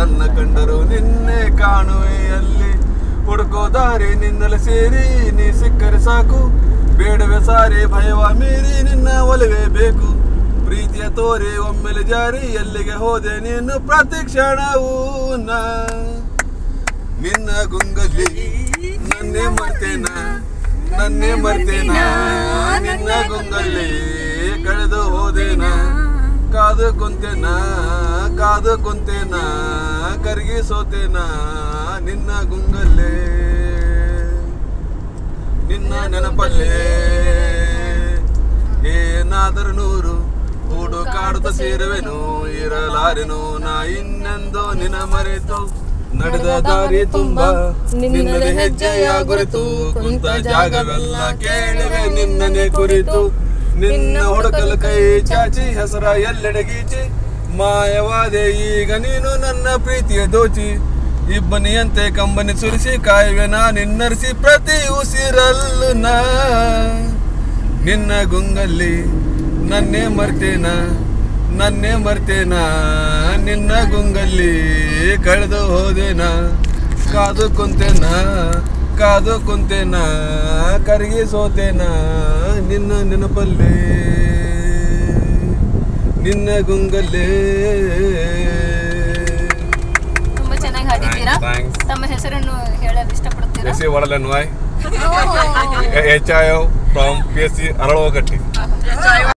ನನ್ನ ಕಂಡರು ನಿನ್ನೆ ಕಾಣುವೆ ಅಲ್ಲಿ ಹುಡುಕೋ ದಾರಿ ನಿನ್ನಲೆ ಸೇರಿ ನೀ ಸಿಕ್ಕರೆ ಸಾಕು ಬೇಡವೆ ಸಾರಿ ಭಯವ ಮೀರಿ ನಿನ್ನ ಒಲವೇ ಬೇಕು ಪ್ರೀತಿಯ ತೋರಿ ಒಮ್ಮೆಲೆ ಜಾರಿ ಎಲ್ಲಿಗೆ ಹೋದೆ ನೀನು ಪ್ರತಿ ಕ್ಷಣವೂ ನಾ ನಿನ್ನ ಗುಂಗಲ್ಲಿ ನನ್ನೇ ಮರ್ತೇನ ನನ್ನೇ ಮರ್ತೇನ ನಿನ್ನ ಗುಂಗಲ್ಲಿ ಕಳೆದು ಹೋದೇನ ಕಾದು ಕುಂತೇನ ಕಾದು ಕುಂತೇನ ಕರಗಿ ಸೋತೇನ ನಿನ್ನ ಗುಂಗಲ್ಲೇ ನಿನ್ನ ನೆನಪಲ್ಲೇ ಏನಾದರೂ ನೂರು ಹೂಡು ಕಾಡುತ್ತ ಸೇರುವೆನು ಇರಲಾರೆನು ನಾ ಇನ್ನೆಂದೋ ನಿನ ಮರೆತು ನಡೆದ ದಾರಿ ತುಂಬಾ ನಿನ್ನದೇ ಹೆಜ್ಜೆಯ ಗುರಿತು ಕುಂತ ಜಾಗವೆಲ್ಲ ಕೇಳಿವೆ ನಿನ್ನನೆ ಕುರಿತು ನಿನ್ನ ಹುಡುಕಲು ಕೈ ಚಾಚಿ ಹೆಸರ ಎಲ್ಲೆಡೆಗೀಚಿ ಮಾಯವಾದೆ ಈಗ ನೀನು ನನ್ನ ಪ್ರೀತಿಯ ದೋಚಿ ಇಬ್ಬನಿಯಂತೆ ಕಂಬನಿ ಸುರಿಸಿ ಕಾಯುವೆ ನಾ ನಿನ್ನರಿಸಿ ಪ್ರತಿ ಉಸಿರಲ್ಲು ನಾ ನಿನ್ನ ಗುಂಗಲ್ಲಿ ನನ್ನೇ ಮರ್ತೇನ ನನ್ನೇ ಮರ್ತೇನ ನಿನ್ನ ಗುಂಗಲ್ಲಿ ಕಳೆದು ಹೋದೇನ ಕಾದು ಕುಂತೇನ ಕಾದು ಕುಂತೇನ ಕರಗಿ ಸೋತೇನ ನಿನ್ನ ನೆನಪಲ್ಲೇ ನಿನ್ನ ಗುಂಗಲ್ಲೇ ತುಂಬಾ ಚೆನ್ನಾಗಿ ಹಾಡಿದ್ದೀರಾ Thanks. ತಮ್ಮ ಹೆಸರನ್ನು ಹೇಳಲು ಇಷ್ಟಪಡ್ತೀರಾ ಎಸ್ ಸಿ ವಡಲನ್ವಾಯ್ H I from P S C ಅರಳೋಗಟ್ಟಿ